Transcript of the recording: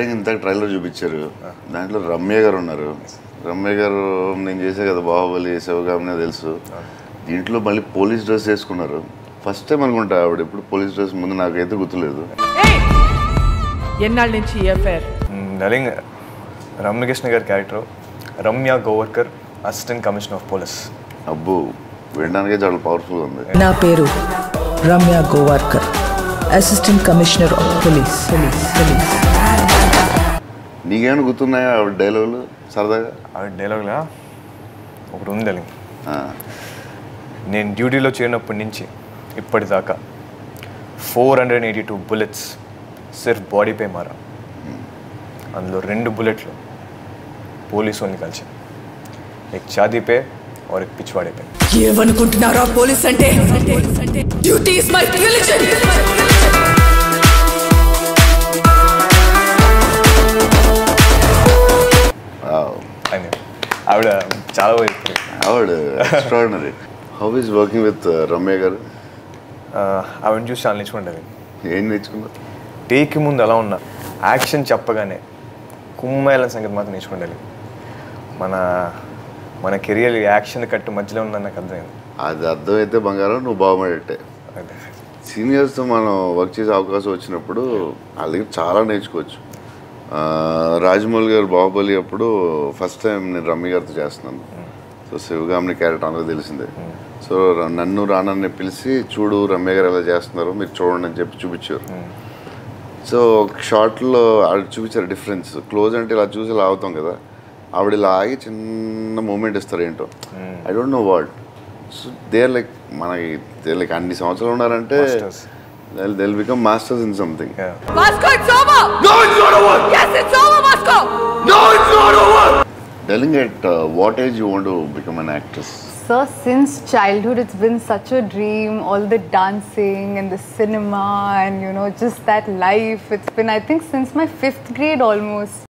Direct ఇంత trailer చూపించారు దాంట్లో రమ్య గారు ఉన్నారు రమ్య గారు నేను చేసే కదా బాహుబలి శివగామినే తెలుసు దీంట్లో మళ్ళీ పోలీస్ డ్రెస్ వేసుకున్నారు ఫస్ట్ టైం అనుకుంటా ఆవిడ ఎప్పుడు పోలీస్ డ్రెస్ ముందు నాకైతే గుర్తులేదు ఎన్నాళ్ళ నుంచి ఈ అఫైర్ నలింగ్ రమ్యకృష్ణ గారి character Ramya Gowariker assistant commissioner of police అబ్బో వినడానికే చాలా పవర్ఫుల్ ఉంది నా పేరు Ramya Gowariker assistant commissioner of police police police నీకేమైనా గుర్తున్నాయా ఆవిడ డైలాగులు సరదాగా ఆ డైలాగ్లా ఒకటి ఉంది నలింగ్ ఆ, నేను డ్యూటీలో చేరినప్పటి నుంచి ఇప్పటిదాకా four hundred eighty two bullets సిర్ఫ్ బాడీపై మారా అందులో రెండు బుల్లెట్లు పోలీసు వాళ్ళని కలిసి एक शादी पे और एक पिछवाड़े पे ఏమనుకుంటున్నారా పోలీస్ అంటే duty is my religion wow. అని ఆవిడ చాలా బాగా చెప్తుంది ఆవిడ extraordinary how is working with Ramya గారు ఆ, ఆవిడని చూసి చాలా నేర్చుకుంటుంది ఏం నేర్చుకున్నారు టేక్ ముందు ఎలా ఉన్నా యాక్షన్ చెప్పగానే కుమ్మాయిల సంగతి మాత్రం నేర్చుకుండాలి మన మన కెరియర్ యాక్షన్ కట్టు మధ్యలో ఉందని నాకు అర్థమైంది అది అర్థమైతే బంగారం నువ్వు బాగుపడేట్టే అదే సీనియర్స్తో మనం వర్క్ చేసే అవకాశం వచ్చినప్పుడు వాళ్ళ దగ్గర చాలా నేర్చుకోవచ్చు ఆ, రాజమౌళి గారు బాహుబలి అప్పుడు ఫస్ట్ టైం నేను రమ్మి గారితో చేస్తున్నాను సో శివగామిని క్యారెక్టర్ అందరూ తెలిసిందే సో ర- నన్ను రానని పిలిచి చూడు రమ్య గారు ఎలా చేస్తున్నారు మీరు చూడండి అని చెప్పి చూపించారు సో ఒక షార్ట్లో ఆవిడ చూపించారు డిఫరెన్స్ క్లోజ్ అంటే ఇలా చూసి ఇలా అవుతాం కదా ఆవిడ ఇలా ఆగి చిన్న మూమెంట్ ఇస్తారు ఏంటో I don't know what so they like మనకి దే లైక్ అన్ని సంవత్సరాలు ఉన్నారంటే Masters. They'll become masters in something Yeah. Moscow it's over no it's not over yes it's over Moscow telling at what age you want to become an actress So since childhood, it's been such a dream. All the dancing and the cinema, and you know, just that life. It's been, I think, since my fifth grade almost.